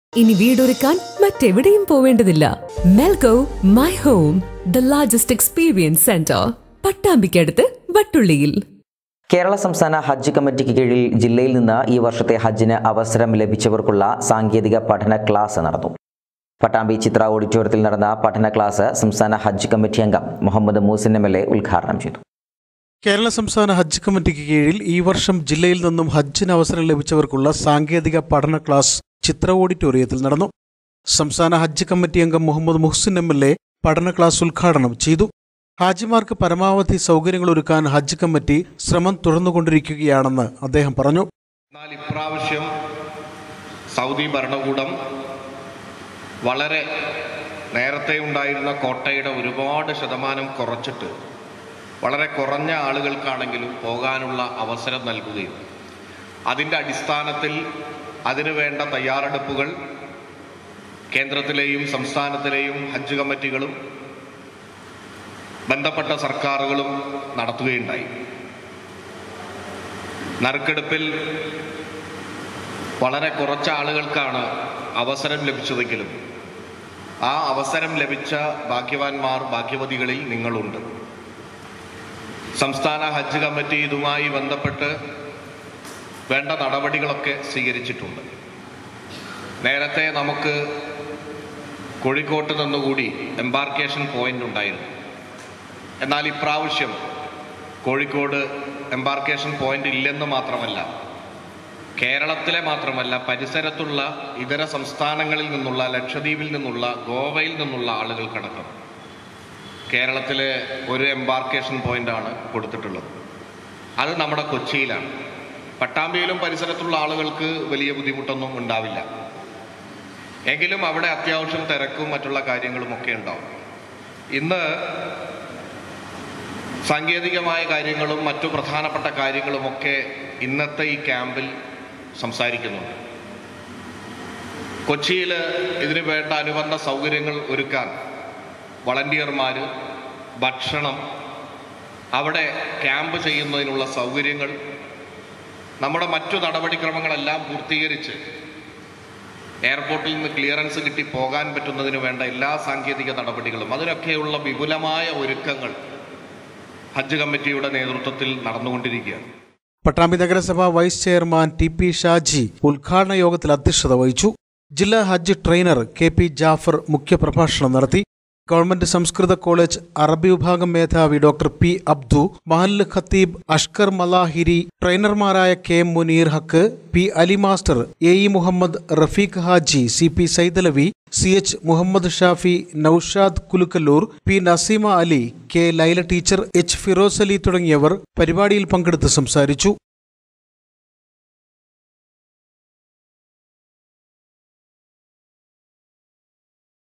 ഇനി വീടൊരുക്കാൻ മറ്റെവിടെയും പോവേണ്ടതില്ല Melgo my home the largest experience centre പട്ടാമ്പിക്കടുത്ത് വട്ടുള്ളിയിൽ കേരള സംസ്ഥാന ഹജ്ജ് കമ്മിറ്റിക്ക് കീഴിൽ ജില്ലയിൽ നിന്ന് ഈ വർഷത്തെ ഹജ്ജിന് അവസരം ലഭിച്ചവർക്കുള്ള സാങ്കേതിക പഠന ക്ലാസ് നടന്നു പട്ടാമ്പി ചിത്ര ഓഡിറ്റോറിയത്തിൽ നടന്ന പഠന ക്ലാസ് സംസ്ഥാന ഹജ്ജ് കമ്മിറ്റി അംഗം Muhammad Moosin M L A ഉദ്ഘാടനം ചെയ്തു കേരള സംസ്ഥാന ഹജ്ജ് കമ്മിറ്റിക്ക് കീഴിൽ ഈ വർഷം ജില്ലയിൽ നിന്നും ഹജ്ജിന് അവസരം ലഭിച്ചവർക്കുള്ള സാങ്കേതിക പഠന ക്ലാസ് ചിത്ര ഓഡിറ്റോറിയത്തിൽ നടന്നു സംസ്ഥാന ഹജ്ജ് കമ്മിറ്റി അംഗം Muhammad Muhsin M L A പഠന ക്ലാസ് ഉദ്ഘാടനം ചെയ്തു ഹാജിമാർക്ക് പരമാവധി സൗകര്യങ്ങൾ ഒരുക്കാൻ ഹജ്ജ് കമ്മിറ്റി ശ്രമം തുടർന്നുകൊണ്ടിരിക്കുകയാണെന്ന് അദ്ദേഹം പറഞ്ഞു എന്നാൽ ഇപ്രാവശ്യം സൗദി ഭരണകൂടം വളരെ നേരത്തെ ഉണ്ടായിരുന്ന കോട്ടയുടെ ഒരുപാട് ശതമാനം കുറച്ചിട്ട് വളരെ കുറഞ്ഞ ആളുകൾക്കാണെങ്കിലും പോകാനുള്ള അവസരം നൽകുകയും അതിൻ്റെ അടിസ്ഥാനത്തിൽ അതിനു വേണ്ട തയ്യാറെടുപ്പുകൾ കേന്ദ്രത്തിലെയും സംസ്ഥാനത്തിലെയും ഹജ്ജ് കമ്മിറ്റികളും ബന്ധപ്പെട്ട സർക്കാരുകളും നടത്തുകയുണ്ടായി നറുക്കെടുപ്പിൽ വളരെ കുറച്ച് ആളുകൾക്കാണ് അവസരം ലഭിച്ചതെങ്കിലും ആ അവസരം ലഭിച്ച ഭാഗ്യവാന്മാർ ഭാഗ്യവതികളിൽ നിങ്ങളുണ്ട് സംസ്ഥാന ഹജ്ജ് കമ്മിറ്റി ഇതുമായി ബന്ധപ്പെട്ട് വേണ്ട നടപടികളൊക്കെ സ്വീകരിച്ചിട്ടുണ്ട് നേരത്തെ നമുക്ക് കോഴിക്കോട്ട് നിന്നുകൂടി എംബാർക്കേഷൻ പോയിന്റ് ഉണ്ടായിരുന്നു എന്നാൽ ഇപ്രാവശ്യം കോഴിക്കോട് എംബാർക്കേഷൻ പോയിന്റ് ഇല്ലെന്ന് മാത്രമല്ല കേരളത്തിലെ മാത്രമല്ല പരിസരത്തുള്ള ഇതര സംസ്ഥാനങ്ങളിൽ നിന്നുള്ള ലക്ഷദ്വീപിൽ നിന്നുള്ള ഗോവയിൽ നിന്നുള്ള ആളുകൾക്കടക്കം കേരളത്തിലെ ഒരു എംബാർക്കേഷൻ പോയിന്റാണ് കൊടുത്തിട്ടുള്ളത് അത് നമ്മുടെ കൊച്ചിയിലാണ് പട്ടാമ്പിയിലും പരിസരത്തുള്ള ആളുകൾക്ക് വലിയ ബുദ്ധിമുട്ടൊന്നും ഉണ്ടാവില്ല എങ്കിലും അവിടെ അത്യാവശ്യം തിരക്കും മറ്റുള്ള കാര്യങ്ങളും ഒക്കെ ഉണ്ടാവും ഇന്ന് സാങ്കേതികമായ കാര്യങ്ങളും മറ്റു പ്രധാനപ്പെട്ട കാര്യങ്ങളുമൊക്കെ ഇന്നത്തെ ഈ ക്യാമ്പിൽ സംസാരിക്കുന്നുണ്ട് കൊച്ചിയിൽ ഇതിനു വേണ്ട അനുബന്ധ സൗകര്യങ്ങൾ ഒരുക്കാൻ വളണ്ടിയർമാർ ഭക്ഷണം അവിടെ ക്യാമ്പ് ചെയ്യുന്നതിനുള്ള സൗകര്യങ്ങൾ നമ്മുടെ മറ്റു നടപടിക്രമങ്ങളെല്ലാം പൂർത്തീകരിച്ച് എയർപോർട്ടിൽ നിന്ന് ക്ലിയറൻസ് കിട്ടി പോകാൻ പറ്റുന്നതിന് വേണ്ട എല്ലാ സാങ്കേതിക നടപടികളും അതിനൊക്കെയുള്ള വിപുലമായ ഒരുക്കങ്ങൾ ഹജ്ജ് കമ്മിറ്റിയുടെ നേതൃത്വത്തിൽ നടന്നുകൊണ്ടിരിക്കുകയാണ് പട്ടാമ്പി നഗരസഭ vice chairman T P Shaji ഉദ്ഘാടന യോഗത്തിൽ അധ്യക്ഷത വഹിച്ചു ജില്ലാ ഹജ്ജ് ട്രെയിനർ കെ പി ജാഫർ മുഖ്യപ്രഭാഷണം നടത്തി ഗവൺമെന്റ് സംസ്കൃത കോളേജ് അറബി വിഭാഗം മേധാവി ഡോക്ടർ പി അബ്ദു മഹല്ല് ഖത്തീബ് അഷ്കർ മലാഹിരി ട്രെയിനർമാരായ K M Muneer Haq P Ali master A E Muhammad Rafeeq Haji C P Saidalavi C H Muhammad Shafi Naushad Kulukkallur P Naseema Ali K Laila teacher H Firoz Ali തുടങ്ങിയവർ പരിപാടിയിൽ പങ്കെടുത്ത് സംസാരിച്ചു